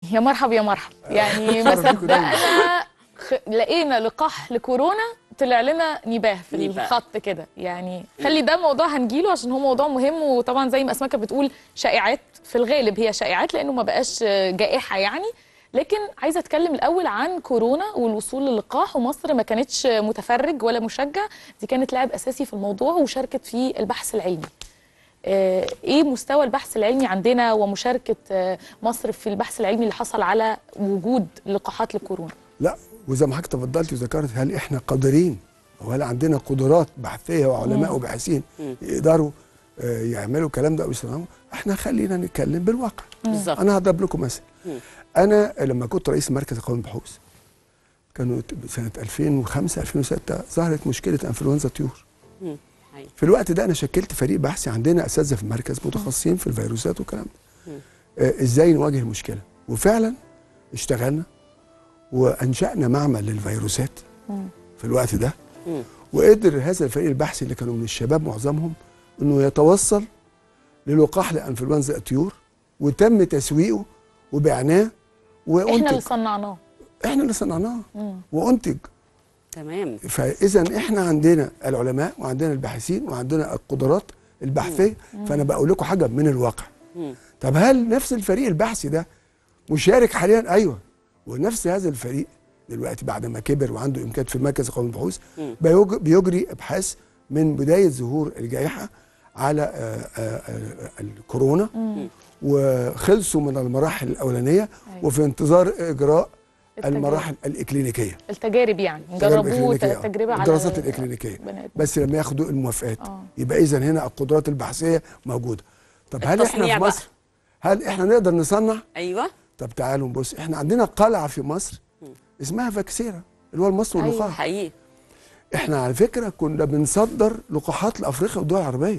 يا مرحب يا مرحب يعني ما مرحبا بيكم دايما. صدقنا خ... لقينا لقاح لكورونا طلع لنا نباه في نباه. الخط كده يعني خلي ده موضوع هنجيله عشان هو موضوع مهم وطبعا زي ما اسماء كانت بتقول شائعات في الغالب هي شائعات لانه ما بقاش جائحه يعني لكن عايزه اتكلم الاول عن كورونا والوصول للقاح ومصر ما كانتش متفرج ولا مشجع دي كانت لاعب اساسي في الموضوع وشاركت في البحث العلمي آه، ايه مستوى البحث العلمي عندنا ومشاركه آه، مصر في البحث العلمي اللي حصل على وجود لقاحات للكورونا لا وزي ما حضرتك تفضلت وذكرت هل احنا قادرين وهل عندنا قدرات بحثيه وعلماء وباحثين يقدروا آه، يعملوا الكلام ده او يصنعوه احنا خلينا نتكلم بالواقع بالظبط انا هضرب لكم مثل انا لما كنت رئيس مركز قومي البحوث كانوا سنه 2005 2006 ظهرت مشكله انفلونزا طيور مم. حقيقي. في الوقت ده انا شكلت فريق بحثي عندنا اساتذه في المركز متخصصين في الفيروسات والكلام ده آه ازاي نواجه المشكله وفعلا اشتغلنا وانشانا معمل للفيروسات في الوقت ده مم. وقدر هذا الفريق البحثي اللي كانوا من الشباب معظمهم انه يتوصل للقاح لانفلونزا الطيور وتم تسويقه وبعناه احنا اللي وانتج صنعناه احنا اللي صنعناه وانتج تمام فاذا احنا عندنا العلماء وعندنا الباحثين وعندنا القدرات البحثيه فانا بقول لكم حاجه من الواقع مم. طب هل نفس الفريق البحثي ده مشارك حاليا ايوه ونفس هذا الفريق دلوقتي بعد ما كبر وعنده امكانيات في المركز القومي للبحوث بيج- بيجري ابحاث من بدايه ظهور الجائحه على آه، آه، آه، الكورونا وخلصوا من المراحل الاولانيه أيوة. وفي انتظار اجراء التجارب. المراحل الاكلينيكيه التجارب يعني التجارب نجربوه الإكلينيكية، آه. تجربه على الدراسات الاكلينيكيه بني آدم. بس لما ياخدوا الموافقات آه. يبقى اذا هنا القدرات البحثيه موجوده طب هل احنا التصنيع في بقى. مصر هل احنا نقدر نصنع ايوه طب تعالوا نبص احنا عندنا قلعه في مصر اسمها فاكسيرا اللي هو المصل أيوة. واللقاح حقيقي احنا على فكره كنا بنصدر لقاحات لافريقيا والدول العربيه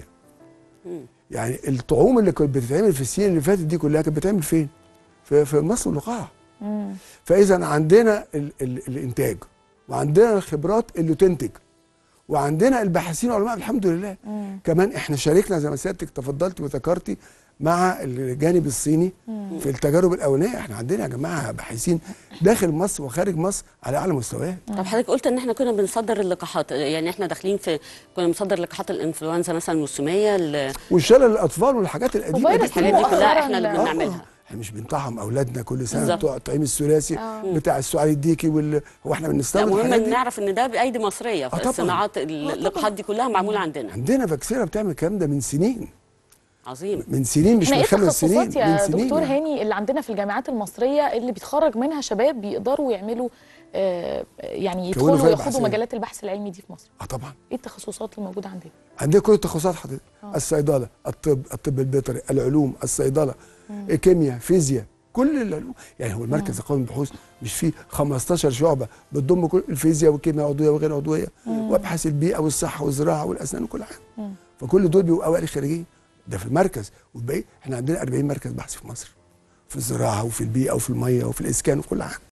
يعني الطعوم اللي كانت بتتعمل في السنين اللي فاتت دي كلها كانت بتتعمل فين في في مصر واللقاح فاذا عندنا ال ال الانتاج وعندنا الخبرات اللي تنتج وعندنا الباحثين والعلماء الحمد لله كمان احنا شاركنا زي ما سيادتك تفضلتي وذكرتي مع الجانب الصيني في التجارب الاولانيه احنا عندنا يا جماعه باحثين داخل مصر وخارج مصر على اعلى مستويات طب حضرتك قلت ان احنا كنا بنصدر اللقاحات يعني احنا داخلين في كنا بنصدر لقاحات الانفلونزا مثلا الموسميه ال- والشلل الاطفال والحاجات القديمه وفيروس دي الحاجات دي مؤخراً كلها احنا اللي لا. بنعملها احنا مش بنطعم اولادنا كل سنه بالظبط. بتوع الطعيم الثلاثي آه. بتاع السعال الديكي وال... هو احنا لا بنستورد مهم الحاجات ان دي نعرف ان ده بايدي مصريه طبعاً. الصناعات اللقاحات دي كلها معموله عندنا عندنا فاكسيرا بتعمل الكلام ده من سنين عظيم من سنين مش احنا من ايه خمس سنين التخصصات من يا سنين دكتور يعني. هاني اللي عندنا في الجامعات المصريه اللي بيتخرج منها شباب بيقدروا يعملوا آه، يعني كونوا يدخلوا فرق وياخدوا بحثية. مجالات البحث العلمي دي في مصر اه طبعا ايه التخصصات الموجوده عندنا عندنا كل التخصصات حضرتك الصيدله الطب الطب البيطري العلوم الصيدله الكيمياء فيزياء كل العلوم يعني هو المركز القومي للبحوث مش فيه 15 شعبه بتضم كل الفيزياء والكيمياء عضويه وغير عضويه وابحاث البيئه والصحه والزراعه والاسنان وكل حاجه فكل دول بيبقوا اوائل خريجين ده في المركز والباقي احنا عندنا 40 مركز بحث في مصر في الزراعه وفي البيئه وفي الميه وفي الاسكان وفي كل حاجه